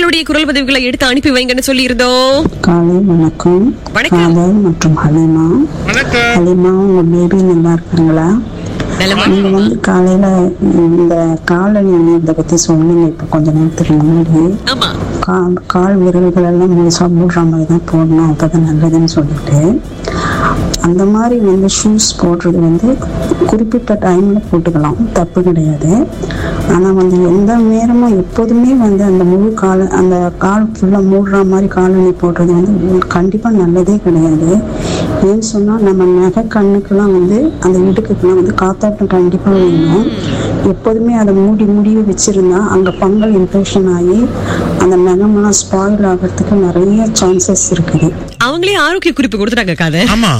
உங்களுடைய குரல் பதிவுகளை எடுத்து அனுப்பி வைங்கன்னு சொல்லி இருந்தோம் காலை வணக்கம் வணக்கம். காதல் மற்றும் ஹலிமா வணக்கம் ஹலிமா உங்க பேபி நல்லா இருக்காங்களா நலமா நீங்க வந்து காலையில இந்த காலனி இதை பத்தி சொன்னீங்க இப்ப கொஞ்ச நேரத்துக்கு முன்னாடி ஆமா கால் கால் விரல்கள் எல்லாம் முழுசா மூடுற மாதிரி தான் போடணும் அப்பதான் நல்லதுன்னு சொல்லிட்டு அந்த மாதிரி வந்து ஷூஸ் போடுறது வந்து குறிப்பிட்ட டைம்ல போட்டுக்கலாம் தப்பு கிடையாது ஆனா வந்து எந்த நேரமும் எப்போதுமே வந்து அந்த முழு கால அந்த கால் ஃபுல்லா மூடுற மாதிரி காலணி போடுறது வந்து உ- கண்டிப்பா நல்லதே கிடையாது ஏன்னு சொன்னா நம்ம நகை கண்ணுக்கெல்லாம் வந்து அந்த இடுக்குக்கெல்லாம் வந்து காத்தாட்டம் கண்டிப்பா வேணும் எப்போதுமே அதை மூடி மூடி வச்சிருந்தா அங்க பங்கல் இன்ஃபெக்ஷன் ஆகி அந்த நகமெல்லாம் ஸ்பாயில் ஆகிறதுக்கு நிறைய சான்சஸ் இருக்குது அவங்களே ஆரோக்கிய குறிப்பு கொடுத்துட்டாங்க காதை ஆமா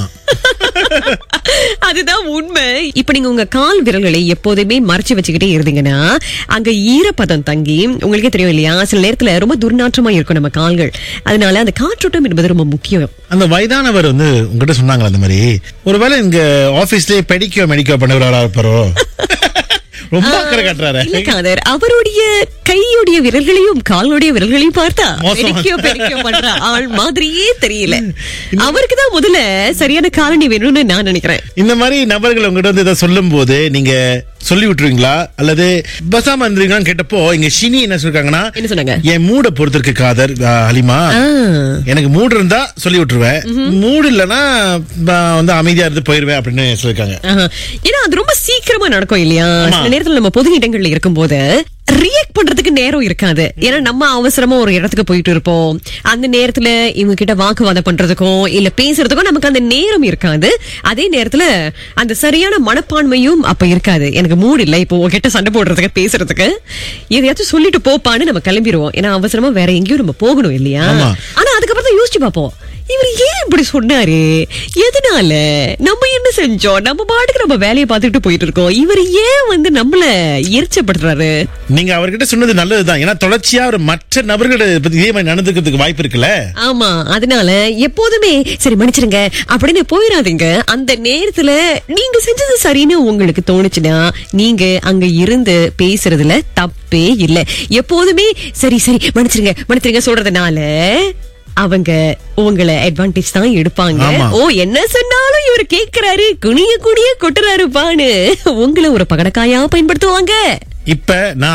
அதுதான் உண்மை இப்ப நீங்க உங்க கால் விரல்களை எப்போதுமே மறைச்சு வச்சுக்கிட்டே இருந்தீங்கன்னா அங்க ஈரப்பதம் தங்கி உங்களுக்கே தெரியும் இல்லையா சில நேரத்துல ரொம்ப துர்நாற்றமா இருக்கும் நம்ம கால்கள் அதனால அந்த காற்றோட்டம் என்பது ரொம்ப முக்கியம் அந்த வயதானவர் வந்து உங்ககிட்ட சொன்னாங்களா அந்த மாதிரி ஒருவேளை இங்க ஆபீஸ்லயே பெடிக்கோ மெடிக்கோ பண்ணவரா இருப்பாரோ ரொம்ப அக்கறை காட்டுறாரு இல்ல காதர் அவருடைய கையுடைய விரல்களையும் காலுடைய விரல்களையும் பார்த்தா மோசமா. பெரிக்கோ பெரிக்கோ பண்ற ஆள் மாதிரியே தெரியல அவருக்கு தான் முதல்ல சரியான காலனி வேணும்னு நான் நினைக்கிறேன் இந்த மாதிரி நபர்கள் உங்ககிட்ட வந்து இதை சொல்லும் போது நீங்க சொல்லி விட்டுருவீங்களா அல்லது பசாம இருந்தீங்களான்னு கேட்டப்போ இங்க ஷினி என்ன சொல்லிருக்காங்கன்னா என்ன சொன்னாங்க என் மூட பொறுத்திருக்கு காதர் ஆ, ஹலிமா ஆ. எனக்கு மூடு இருந்தா சொல்லி விட்டுருவேன் மூடு இல்லைன்னா நான் வந்து அமைதியா இருந்து போயிருவேன் அப்படின்னு சொல்லிருக்காங்க ஆஹா. ஏன்னா அது ரொம்ப சீக்கிரமா நடக்கும் இல்லையா ஆமா. சில நேரத்துல நம்ம பொது இடங்கள்ல இருக்கும்போது ரியாக்ட் பண்றதுக்கு நேரம் இருக்காது ஏன்னா நம்ம அவசரமா ஒரு இடத்துக்கு போயிட்டு இருப்போம் அந்த நேரத்துல இவங்க கிட்ட வாக்குவாதம் பண்றதுக்கும் இல்ல பேசுறதுக்கும் நமக்கு அந்த நேரம் இருக்காது அதே நேரத்துல அந்த சரியான மனப்பான்மையும் அப்ப இருக்காது எனக்கு மூடு இல்ல இப்போ உங்ககிட்ட சண்டை போடுறதுக்கு பேசுறதுக்கு எதையாச்சும் சொல்லிட்டு போப்பான்னு நம்ம கிளம்பிடுவோம் ஏன்னா அவசரமா வேற எங்கேயும் நம்ம போகணும் இல்லையா ஆமா. ஆனா அதுக்கப்புறம் தான் யோசிச்சு பார்ப்போம் இவர் ஏன் இப்படி சொன்னாரு எதனால நம்ம என்ன செஞ்சோம் நம்ம பாட்டுக்கு நம்ம வேலையை பார்த்துட்டு போயிட்டு இருக்கோம் இவர் ஏன் வந்து நம்மள எரிச்சப்படுறாரு நீங்க அவர்கிட்ட சொன்னது நல்லதுதான் ஏன்னா தொடர்ச்சியா ஒரு மற்ற நபர்களை பத்தி இதே மாதிரி நடந்துக்கிறதுக்கு வாய்ப்பு இருக்குல்ல ஆமா அதனால எப்போதுமே சரி மன்னிச்சிருங்க அப்படின்னு போயிடாதீங்க அந்த நேரத்துல நீங்க செஞ்சது சரின்னு உங்களுக்கு தோணுச்சுன்னா நீங்க அங்க இருந்து பேசுறதுல தப்பே இல்ல எப்போதுமே சரி சரி மன்னிச்சிருங்க மன்னிச்சிருங்க சொல்றதுனால அவங்க உங்களை அட்வான்டேஜ் தான் எடுப்பாங்க ஆமா. ஓ என்ன சொன்னாலும் இவர் கேக்குறாரு குனிய குனிய கொட்டுறாரு பான்னு உங்களை ஒரு பகடக்காயா பயன்படுத்துவாங்க இப்ப நான்